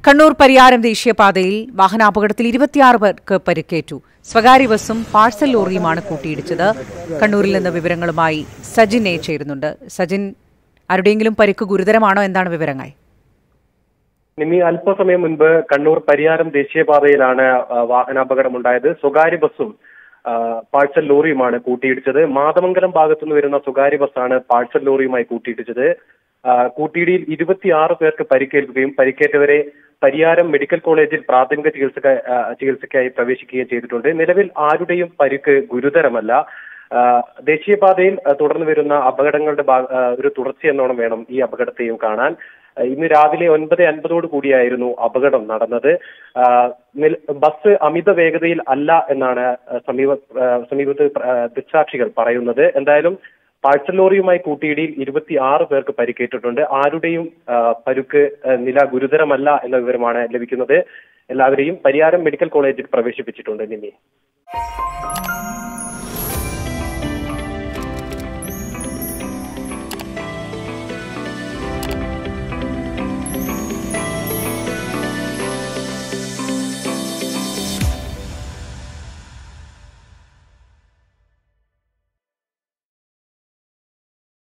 കണ്ണൂർ പരിയാരം ദേശീയപാതയിൽ വാഹനാപകടത്തിൽ ഇരുപത്തിയാറ് പേർക്ക് പരിക്കേറ്റു സ്വകാര്യ ബസ്സും പാഴ്സൽ ലോറിയുമാണ് കൂട്ടിയിടിച്ചത് കണ്ണൂരിൽ നിന്ന് വിവരങ്ങളുമായി സജിൻ എ ചേരുന്നുണ്ട് സജിൻ ആരുടെയെങ്കിലും പരിക്ക് ഗുരുതരമാണോ എന്താണ് വിവരങ്ങൾ ഇനി അല്പസമയം മുൻപ് കണ്ണൂർ പരിയാരം ദേശീയപാതയിലാണ് ആ, വാഹനാപകടമുണ്ടായത് സ്വകാര്യ ബസ്സും ആ, പാഴ്സൽ ലോറിയുമാണ് കൂട്ടിയിടിച്ചത് മാതമംഗലം ഭാഗത്തുനിന്ന് വരുന്ന സ്വകാര്യ ബസ്സാണ് പാഴ്സൽ ലോറിയുമായി കൂട്ടിയിടിച്ചത് ആ, കൂട്ടിയിടിയിൽ ഇരുപത്തിയാറ് പേർക്ക് പരിക്കേൽക്കുകയും പരിക്കേറ്റവരെ പരിയാരം മെഡിക്കൽ കോളേജിൽ പ്രാഥമിക ചികിത്സ ചികിത്സയ്ക്കായി പ്രവേശിക്കുകയും ചെയ്തിട്ടുണ്ട് നിലവിൽ ആരുടെയും പരിക്ക് ഗുരുതരമല്ല ആ, ദേശീയപാതയിൽ ആ, തുടർന്ന് വരുന്ന അപകടങ്ങളുടെ ഭാഗ- ആ, ഒരു തുടർച്ചയെന്നോണം വേണം ഈ അപകടത്തെയും കാണാൻ ആ, ഇന്ന് രാവിലെ ഒൻപത് അൻപതോട് കൂടിയായിരുന്നു അപകടം നടന്നത് ആ, നിൽ- ബസ് അമിത വേഗതയിൽ അല്ല എന്നാണ് ആ, സമീപ ആ, സമീപത്ത് പ്ര- ആ, ദൃക്സാക്ഷികൾ പറയുന്നത് എന്തായാലും പാഴ്സൽ ലോറിയുമായി കൂട്ടിയിടിയിൽ ഇരുപത്തി ആറ് പേർക്ക് പരിക്കേറ്റിട്ടുണ്ട് ആരുടെയും ആ, പരുക്ക് ആ, നില ഗുരുതരമല്ല എന്ന വിവരമാണ് ലഭിക്കുന്നത് എല്ലാവരെയും പരിയാരം മെഡിക്കൽ കോളേജിൽ പ്രവേശിപ്പിച്ചിട്ടുണ്ട് നിമി